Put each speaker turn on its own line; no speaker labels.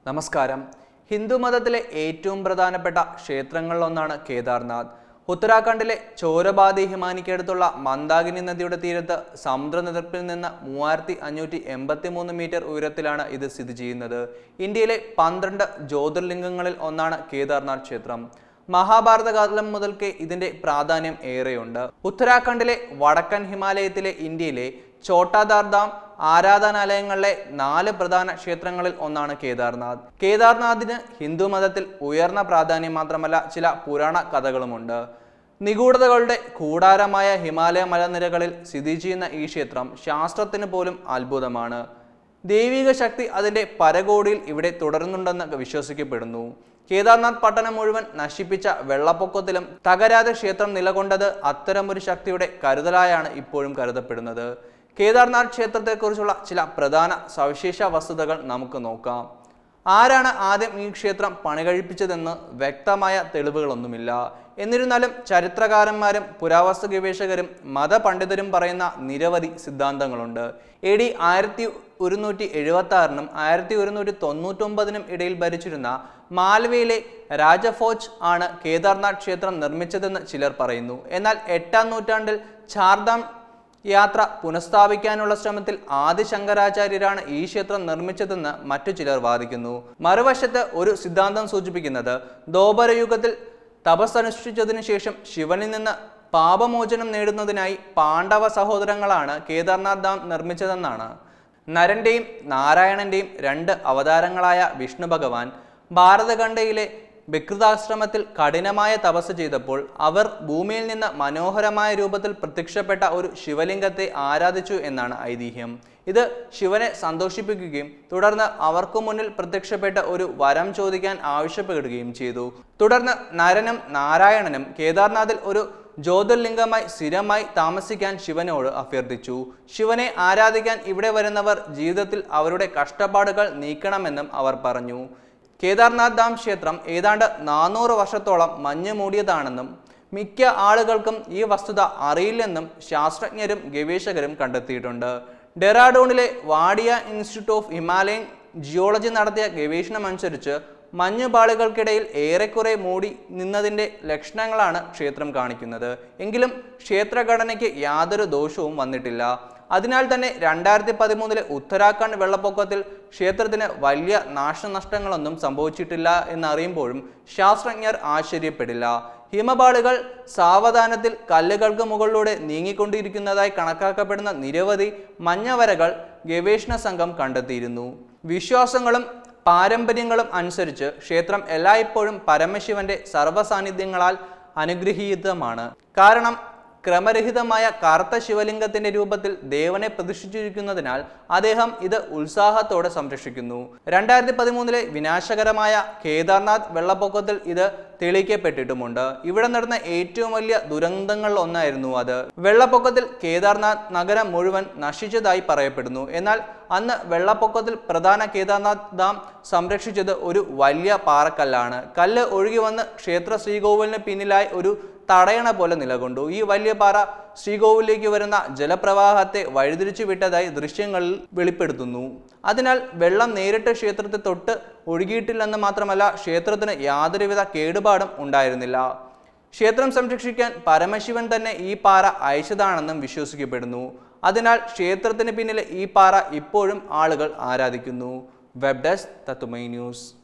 നമസ്കാരം ഹിന്ദുമതത്തിലെ ഏറ്റവും പ്രധാനപ്പെട്ട ക്ഷേത്രങ്ങളിലൊന്നാണ് കേദാർനാഥ് ഉത്തരാഖണ്ഡിലെ ചോരബാദി ഹിമാനിക്കടുത്തുള്ള മന്ദാകിനി നദിയുടെ തീരത്ത് സമുദ്രനിരപ്പിൽ നിന്ന് മൂവായിരത്തി അഞ്ഞൂറ്റി എൺപത്തി മൂന്ന് മീറ്റർ ഉയരത്തിലാണ് ഇത് സ്ഥിതി ചെയ്യുന്നത് ഇന്ത്യയിലെ പന്ത്രണ്ട് ജ്യോതിർലിംഗങ്ങളിൽ ഒന്നാണ് കേദാർനാഥ് ക്ഷേത്രം മഹാഭാരത കാലം മുതൽക്കേ ഇതിന്റെ പ്രാധാന്യം ഏറെയുണ്ട് ഉത്തരാഖണ്ഡിലെ വടക്കൻ ഹിമാലയത്തിലെ ഇന്ത്യയിലെ ചോട്ടാദാർ ഡാം ആരാധനാലയങ്ങളിലെ നാല് പ്രധാന ക്ഷേത്രങ്ങളിൽ ഒന്നാണ് കേദാർനാഥ് കേദാർനാഥിന് ഹിന്ദു മതത്തിൽ ഉയർന്ന പ്രാധാന്യം മാത്രമല്ല ചില പുരാണ കഥകളുമുണ്ട് നിഗൂഢതകളുടെ കൂടാരമായ ഹിമാലയ മലനിരകളിൽ സ്ഥിതി ചെയ്യുന്ന ഈ ക്ഷേത്രം ശാസ്ത്രത്തിന് പോലും അത്ഭുതമാണ് ദൈവിക ശക്തി അതിന്റെ പരകോടിയിൽ ഇവിടെ തുടരുന്നുണ്ടെന്ന് വിശ്വസിക്കപ്പെടുന്നു കേദാർനാഥ് പട്ടണം മുഴുവൻ നശിപ്പിച്ച വെള്ളപ്പൊക്കത്തിലും തകരാതെ ക്ഷേത്രം നിലകൊണ്ടത് അത്തരമൊരു ശക്തിയുടെ കരുതലായാണ് ഇപ്പോഴും കരുതപ്പെടുന്നത് കേദാർനാഥ് ക്ഷേത്രത്തെക്കുറിച്ചുള്ള ചില പ്രധാന സവിശേഷ വസ്തുതകൾ നമുക്ക് നോക്കാം ആരാണ് ആദ്യം ഈ ക്ഷേത്രം പണികഴിപ്പിച്ചതെന്ന് വ്യക്തമായ തെളിവുകളൊന്നുമില്ല എന്നിരുന്നാലും ചരിത്രകാരന്മാരും പുരാവസ്തു ഗവേഷകരും മതപണ്ഡിതരും പറയുന്ന നിരവധി സിദ്ധാന്തങ്ങളുണ്ട് എ ഡി ആയിരത്തി ഒരുന്നൂറ്റി എഴുപത്തി ആറിനും ആയിരത്തി ഒരുന്നൂറ്റി തൊണ്ണൂറ്റൊമ്പതിനും ഇടയിൽ ഭരിച്ചിരുന്ന മാൽവയിലെ രാജഫോജ് ആണ് കേദാർനാഥ് ക്ഷേത്രം നിർമ്മിച്ചതെന്ന് ചിലർ പറയുന്നു എന്നാൽ എട്ടാം നൂറ്റാണ്ടിൽ ചാർധാം യാത്ര പുനഃസ്ഥാപിക്കാനുള്ള ശ്രമത്തിൽ ആദി ശങ്കരാചാര്യരാണ് ഈ ക്ഷേത്രം നിർമ്മിച്ചതെന്ന് മറ്റു ചിലർ വാദിക്കുന്നു മറുവശത്ത് ഒരു സിദ്ധാന്തം സൂചിപ്പിക്കുന്നത് ദ്വാപരയുഗത്തിൽ തപസ്സനുഷ്ഠിച്ചതിനു ശേഷം ശിവനിൽ നിന്ന് പാപമോചനം നേടുന്നതിനായി പാണ്ഡവ സഹോദരങ്ങളാണ് കേദാർനാഥ് ഡാം നിർമ്മിച്ചതെന്നാണ് നരന്റെയും നാരായണന്റെയും രണ്ട് അവതാരങ്ങളായ വിഷ്ണു ഭഗവാൻ ഭാരതഖണ്ഡയിലെ വികൃതാശ്രമത്തിൽ കഠിനമായ തപസ് ചെയ്തപ്പോൾ അവർ ഭൂമിയിൽ നിന്ന് മനോഹരമായ രൂപത്തിൽ പ്രത്യക്ഷപ്പെട്ട ഒരു ശിവലിംഗത്തെ ആരാധിച്ചു എന്നാണ് ഐതിഹ്യം ഇത് ശിവനെ സന്തോഷിപ്പിക്കുകയും തുടർന്ന് അവർക്കു മുന്നിൽ പ്രത്യക്ഷപ്പെട്ട ഒരു വരം ചോദിക്കാൻ ആവശ്യപ്പെടുകയും ചെയ്തു തുടർന്ന് നരനും നാരായണനും കേദാർനാഥിൽ ഒരു ജ്യോതിർലിംഗമായി സ്ഥിരമായി താമസിക്കാൻ ശിവനോട് അഭ്യർത്ഥിച്ചു ശിവനെ ആരാധിക്കാൻ ഇവിടെ വരുന്നവർ ജീവിതത്തിൽ അവരുടെ കഷ്ടപ്പാടുകൾ നീക്കണമെന്നും അവർ പറഞ്ഞു കേദാർനാഥ് ഡാം ക്ഷേത്രം ഏതാണ്ട് നാനൂറ് വർഷത്തോളം മഞ്ഞ് മൂടിയതാണെന്നും മിക്ക ആളുകൾക്കും ഈ വസ്തുത അറിയില്ലെന്നും ശാസ്ത്രജ്ഞരും ഗവേഷകരും കണ്ടെത്തിയിട്ടുണ്ട് ഡെറാഡൂണിലെ Wadia institute of Himalayan geology നടത്തിയ ഗവേഷണമനുസരിച്ച് മഞ്ഞുപാളികൾക്കിടയിൽ ഏറെക്കുറെ മൂടി നിന്നതിൻ്റെ ലക്ഷണങ്ങളാണ് ക്ഷേത്രം കാണിക്കുന്നത് എങ്കിലും ക്ഷേത്രഘടനയ്ക്ക് യാതൊരു ദോഷവും വന്നിട്ടില്ല അതിനാൽ തന്നെ രണ്ടായിരത്തി പതിമൂന്നിലെ ഉത്തരാഖണ്ഡ് വെള്ളപ്പൊക്കത്തിൽ ക്ഷേത്രത്തിന് വലിയ നാശനഷ്ടങ്ങളൊന്നും സംഭവിച്ചിട്ടില്ല എന്നറിയുമ്പോഴും ശാസ്ത്രജ്ഞർ ആശ്ചര്യപ്പെടില്ല ഹിമപാളികൾ സാവധാനത്തിൽ കല്ലുകൾക്ക് മുകളിലൂടെ നീങ്ങിക്കൊണ്ടിരിക്കുന്നതായി കണക്കാക്കപ്പെടുന്ന നിരവധി മഞ്ഞവരകൾ ഗവേഷണ സംഘം കണ്ടെത്തിയിരുന്നു വിശ്വാസങ്ങളും പാരമ്പര്യങ്ങളും അനുസരിച്ച് ക്ഷേത്രം എല്ലായ്പ്പോഴും പരമശിവന്റെ സർവ്വസാന്നിധ്യങ്ങളാൽ അനുഗ്രഹീതമാണ് കാരണം ക്രമരഹിതമായ കറുത്ത ശിവലിംഗത്തിന്റെ രൂപത്തിൽ ദേവനെ പ്രതിഷ്ഠിച്ചിരിക്കുന്നതിനാൽ അദ്ദേഹം ഇത് ഉത്സാഹത്തോടെ സംരക്ഷിക്കുന്നു രണ്ടായിരത്തി പതിമൂന്നിലെ വിനാശകരമായ കേദാർനാഥ് വെള്ളപ്പൊക്കത്തിൽ ഇത് തെളിയിക്കപ്പെട്ടിട്ടുമുണ്ട് ഇവിടെ നടന്ന ഏറ്റവും വലിയ ദുരന്തങ്ങളിൽ ഒന്നായിരുന്നു അത് വെള്ളപ്പൊക്കത്തിൽ കേദാർനാഥ് നഗരം മുഴുവൻ നശിച്ചതായി പറയപ്പെടുന്നു എന്നാൽ അന്ന് വെള്ളപ്പൊക്കത്തിൽ പ്രധാന കേദാർനാഥ് ഡാം സംരക്ഷിച്ചത് ഒരു വലിയ പാറക്കല്ലാണ് കല്ല് ഒഴുകി വന്ന് ക്ഷേത്ര ശ്രീകോവിലിന് പിന്നിലായി ഒരു തടയണ പോലെ നിലകൊണ്ടു ഈ വലിയ പാറ ശ്രീകോവിലേക്ക് വരുന്ന ജലപ്രവാഹത്തെ വഴിതിരിച്ചു വിട്ടതായി ദൃശ്യങ്ങളിൽ വെളിപ്പെടുത്തുന്നു അതിനാൽ വെള്ളം നേരിട്ട് ക്ഷേത്രത്തെ തൊട്ട് ഒഴുകിയിട്ടില്ലെന്ന് മാത്രമല്ല ക്ഷേത്രത്തിന് യാതൊരുവിധ കേടുപാടും ഉണ്ടായിരുന്നില്ല ക്ഷേത്രം സംരക്ഷിക്കാൻ പരമശിവൻ തന്നെ ഈ പാറ അയച്ചതാണെന്നും വിശ്വസിക്കപ്പെടുന്നു അതിനാൽ ക്ഷേത്രത്തിന് പിന്നിലെ ഈ പാറ ഇപ്പോഴും ആളുകൾ ആരാധിക്കുന്നു വെബ് ഡെസ്ക് തത്തുമൈ ന്യൂസ്